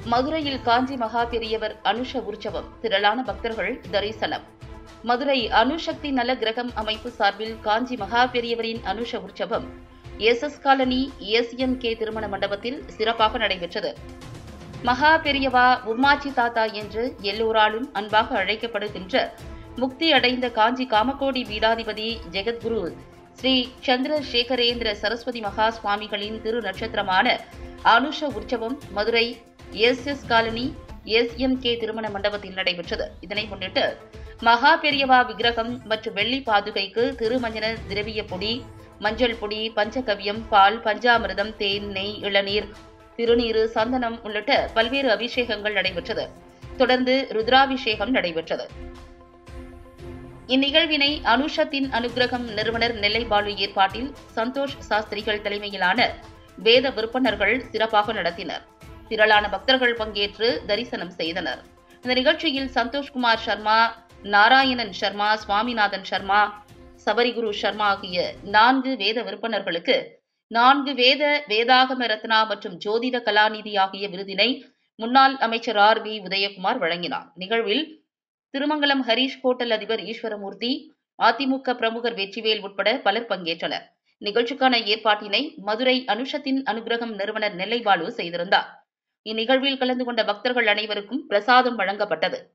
மதுரையில் காஞ்சி மகா பெரியவர் அனுஷ உற்சவம் திரளான பக்தர்கள் தரிசனம் மதுரை அணுசக்தி நல கிரகம் அமைப்பு சார்பில் காஞ்சி மகா பெரியவரின் அனுஷ உற்சவம் S S colony S M K திருமண மண்டபத்தில் சிறப்பாக நடைபெற்றது மகா பெரியவா உம்மாச்சி தாத்தா என்று எல்லோராலும் அன்பாக அழைக்கப்படுகின்ற முக்தி அடைந்த காஞ்சி காமகோடி பீடாதிபதி ஜெகத்குரு ஸ்ரீ சந்திரசேகரேந்திர சரஸ்வதி மகா சுவாமிகளின் திரு நட்சத்திரமான அனுஷ உற்சவம் Madurai S S colony S M K திருமண மண்டபத்தில் நடைபெற்றது இதனை முன்னிட்டு மகா பெரியவா விக்கிரகம் மற்றும் வெள்ளி பாதுகைக்கு திருமஞ்சன திரவிய பொடி மஞ்சள் பொடி பஞ்சகவ்யம் பால் பஞ்சாமிர்தம் தேன் நெய் இளநீர் திருநீரு சந்தனம் உள்ளிட்ட பல்வேறு அபிஷேகங்கள் நடைபெற்றது தொடர்ந்து ருத்ராபிஷேகம் நடைபெற்றது இந்நிகழ்வினை அனுஷத்தின் அனுகிரகம் நிறுவனர் நெல்லை பாலு ஏற்பாட்டில் சந்தோஷ் சாஸ்திரிகள் தலைமையிலான வேத விற்பனர்கள் சிறப்பாக நடத்தினர் திரளான பக்தர்கள் பங்கேற்று தரிசனம் செய்தனர் இந்த நிகழ்ச்சியில் சந்தோஷ்குமார் சர்மா நாராயணன் சர்மா சுவாமிநாதன் சர்மா சபரிகுரு சர்மா ஆகிய நான்கு வேத விற்பனர்களுக்கு நான்கு வேத வேதாகம ரத்னா மற்றும் ஜோதிட கலாநிதி ஆகிய விருதினை முன்னாள் அமைச்சர் ஆர் பி உதயகுமார் வழங்கினார் நிகழ்வில் திருமங்கலம் ஹரீஷ் ஹோட்டல் அதிபர் ஈஸ்வரமூர்த்தி அதிமுக பிரமுகர் வெற்றிவேல் உட்பட பலர் பங்கேற்றனர் நிகழ்ச்சிக்கான ஏற்பாட்டினை மதுரை அனுஷத்தின் அனுகிரகம் நிறுவனர் நெல்லை பாலு செய்திருந்தார் இந்நிகழ்வில் கலந்து கொண்ட பக்தர்கள் அனைவருக்கும் பிரசாதம் வழங்கப்பட்டது